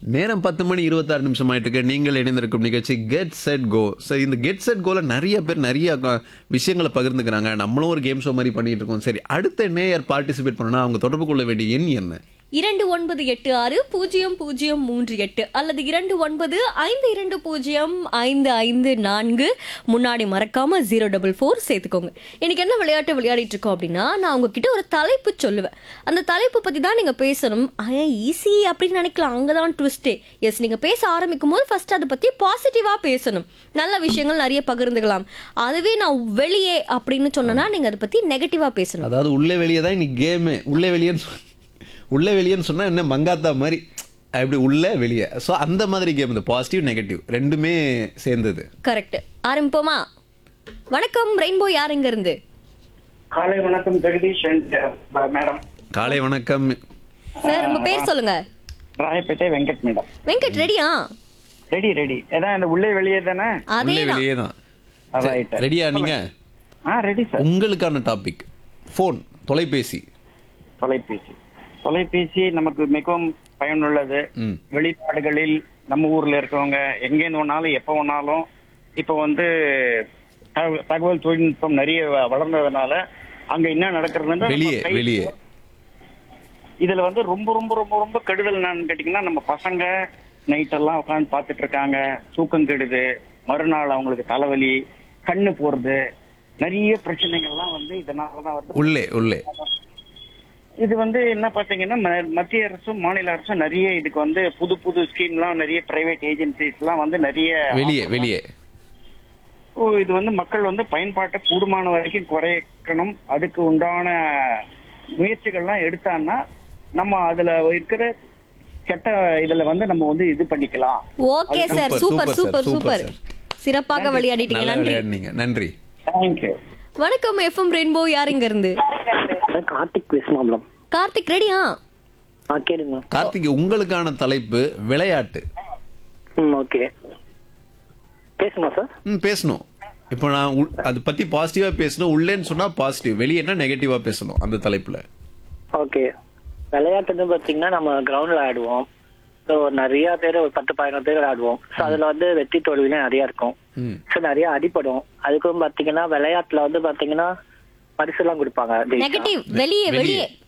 நேரம் பத்து மணி இருபத்தாறு நிமிஷம் ஆயிட்டு இருக்கு நீங்கள் இணைந்திருக்கும் நிகழ்ச்சி கெட் செட் கோ சரி இந்த கெட் செட் கோல நிறைய பேர் நிறைய க- விஷயங்களை பகிர்ந்துக்கிறாங்க நம்மளும் ஒரு கேம் ஷோ மாதிரி பண்ணிட்டு இருக்கோம் சரி அடுத்த நேயர் பார்ட்டிசிபேட் பண்ணனா அவங்க தொடர்பு கொள்ள வேண்டிய எண் என்ன இரண்டு ஒன்பது எட்டு ஆறு பூஜ்ஜியம் பூஜ்ஜியம் மூன்று எட்டு அல்லது இரண்டு ஒன்பது ஐந்து இரண்டு பூஜ்ஜியம் ஐந்து ஐந்து நான்கு முன்னாடி மறக்காம ஜீரோ டபுள் ஃபோர் சேர்த்துக்கோங்க இன்னைக்கு என்ன விளையாட்டு விளையாடிட்டு இருக்கோம் அப்படின்னா நான் உங்ககிட்ட ஒரு தலைப்பு சொல்லுவேன் அந்த தலைப்பு பத்தி தான் நீங்க பேசணும் ஈஸி அப்படின்னு நினைக்கலாம் அங்கதான் ட்விஸ்டே எஸ் நீங்க பேச ஆரம்பிக்கும் போது ஃபர்ஸ்ட் அதை பத்தி பாசிட்டிவா பேசணும் நல்ல விஷயங்கள் நிறைய பகிர்ந்துக்கலாம் அதுவே நான் வெளியே அப்படின்னு சொன்னேன்னா நீங்க அதை பத்தி நெகட்டிவா பேசணும் அதாவது உள்ளே வெளியே தான் இன்னைக்கு கேமு உள்ளே வெளியேன்னு சொ- உள்ளே வெளியேன்னு சொன்னா என்ன மங்காத்தா மாதிரி அப்படி உள்ள வெளியே ஸோ அந்த மாதிரி கேம் இந்த பாசிட்டிவ் நெகட்டிவ் ரெண்டுமே சேர்ந்தது கரெக்ட் ஆரம்பிப்போமா வணக்கம் ரெயின்போ யார் இங்க இருந்து காலை வணக்கம் ஜெகதீஷ் and, uh, மேடம் காலை வணக்கம் சார் உங்க பேர் சொல்லுங்க ராயப்பேட்டை வெங்கட் மேடம் வெங்கட் ரெடியா ரெடி ரெடி ஏதான் இந்த உள்ளே வெளியே தானே உள்ளே அதேதான் வெளியே தான் ரைட் ரெடியா நீங்க ஆ ரெடி சார் உங்களுக்கான டாபிக் ஃபோன் தொலைபேசி தொலைபேசி தொலைபேசி நமக்கு மிகவும் பயனுள்ளது ம். வெளிநாடுகளில் நம்ம ஊர்ல இருக்கவங்க எங்கேருந்து வேணாலும் எப்போ வேணாலும் இப்போ வந்து தகவல் தகவல் தொழில்நுட்பம் நிறைய வ- வளர்ந்ததுனால அங்க என்ன நடக்கிறதுன்னு நம்ம வெளியே கை- வெளியே இதுல வந்து ரொம்ப ரொம்ப ரொம்ப ரொம்ப கெடுதல் என்னன்னு கேட்டீங்கன்னா நம்ம பசங்க நைட் எல்லாம் உட்காந்து பார்த்துட்டு இருக்காங்க தூக்கம் கெடுது மறுநாள் அவங்களுக்கு தலைவலி கண்ணு போறது நிறைய பிரச்சனைகள்லாம் வந்து இதனாலதான் வருது உள்ளே உள்ளே இது வந்து என்ன பாத்தீங்கன்னா ம- மத்திய அரசும் மாநில அரசும் நிறைய இதுக்கு வந்து புது புது ஸ்கீம்லாம் நிறைய பிரைவேட் ஏஜென்சிஸ் எல்லாம் வந்து நிறைய வெளியே வெளியே ஓ, இது வந்து மக்கள் வந்து பயன்பாட்டை கூடுமான வரைக்கும் குறைக்கணும் அதுக்கு உண்டான முயற்சிகள்லாம் எடுத்தான்னா நம்ம அதுல இருக்கிற கெட்ட இதுல வந்து நம்ம வந்து இது பண்ணிக்கலாம் okay sir super, super super super sir, super சிறப்பாக விளையாடிட்டீங்க நல்லா நன்றி விளையாடுனீங்க நன்றி தேங்க்யூ வணக்கம் எஃப்எம் ரெயின்போ யார் இங்க இருந்து சார் கார்த்திக் பேசுமாம்லம் கார்த்திக் ரெடியா ஆ கேளுங்க கார்த்திக் உங்களுக்கான தலைப்பு விளையாட்டு ம் ஓகே பேசுமா சார் ம் பேசணும் இப்போ நான் உள்- அது பத்தி பாசிட்டிவா பேசணும் உள்ளேன்னு சொன்னா பாசிட்டிவ் வெளியேன்னா நெகட்டிவா பேசணும் அந்த தலைப்புல ஓகே விளையாட்டுன்னு பார்த்தீங்கன்னா நம்ம கிரவுண்டில் ஆடுவோம் ஸோ நிறைய பேர் ஒரு பத்து பதினோரு பேர் ஆடுவோம் ஸோ அதில் வந்து வெற்றி தோல்விலாம் நிறைய இருக்கும் ம் ஸோ நிறைய அடிபடும் அதுக்கும் பார்த்தீங்கன்னா விளையாட்டுல வந்து பார்த்தீங்கன்னா பரிசுலாம் கொடுப்பாங்க ஜெயிச்சா. நெகட்டிவ் வெளியே வெளியே. வெளியே